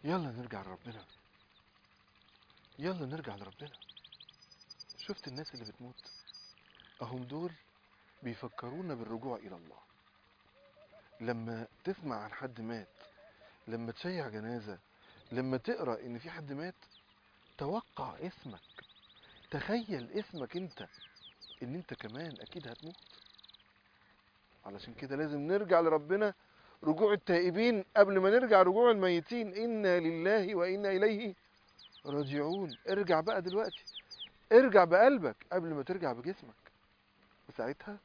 يلا نرجع لربنا يلا نرجع لربنا شفت الناس اللي بتموت اهم دول بيفكرونا بالرجوع الى الله لما تسمع عن حد مات لما تشيع جنازة لما تقرأ ان في حد مات توقع اسمك تخيل اسمك انت ان انت كمان اكيد هتموت علشان كده لازم نرجع لربنا رجوع التائبين قبل ما نرجع رجوع الميتين إنا لله وإنا إليه راجعون ارجع بقى دلوقتي ارجع بقلبك قبل ما ترجع بجسمك وساعتها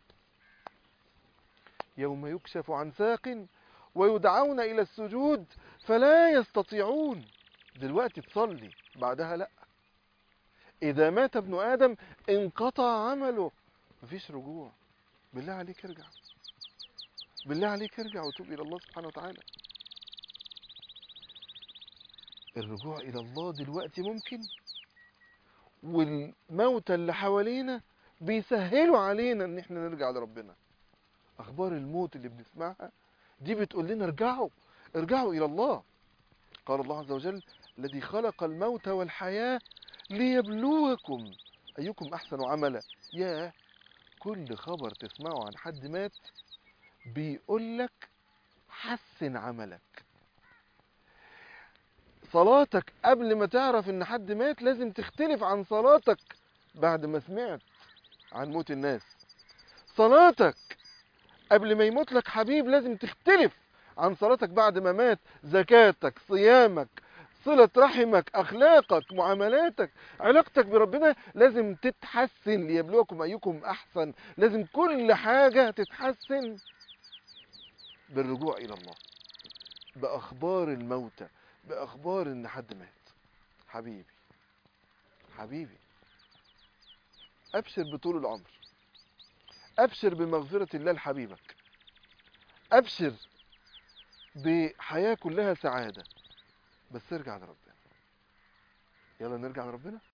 يوم يكشف عن ساق ويدعون إلى السجود فلا يستطيعون دلوقتي تصلي بعدها لا إذا مات ابن آدم انقطع عمله مفيش رجوع بالله عليك ارجع بالله عليك ارجع وتوب إلى الله سبحانه وتعالى الرجوع إلى الله دلوقتي ممكن والموتى اللي حوالينا بيسهلوا علينا ان احنا نرجع لربنا اخبار الموت اللي بنسمعها دي بتقول لنا ارجعوا ارجعوا الى الله قال الله عز وجل الذي خلق الموت والحياة ليبلوكم ايكم احسن عملا يا كل خبر تسمعه عن حد مات بيقول لك حسن عملك صلاتك قبل ما تعرف ان حد مات لازم تختلف عن صلاتك بعد ما سمعت عن موت الناس صلاتك قبل ما يموت لك حبيب لازم تختلف عن صلاتك بعد ما مات زكاتك صيامك صلة رحمك أخلاقك معاملاتك علاقتك بربنا لازم تتحسن ليبلوكم أيكم أحسن لازم كل حاجة تتحسن بالرجوع إلى الله بأخبار الموتى بأخبار إن حد مات حبيبي حبيبي أبشر بطول العمر أبشر بمغفرة الله لحبيبك أبشر بحياة كلها سعادة بس ارجع لربنا يلا نرجع لربنا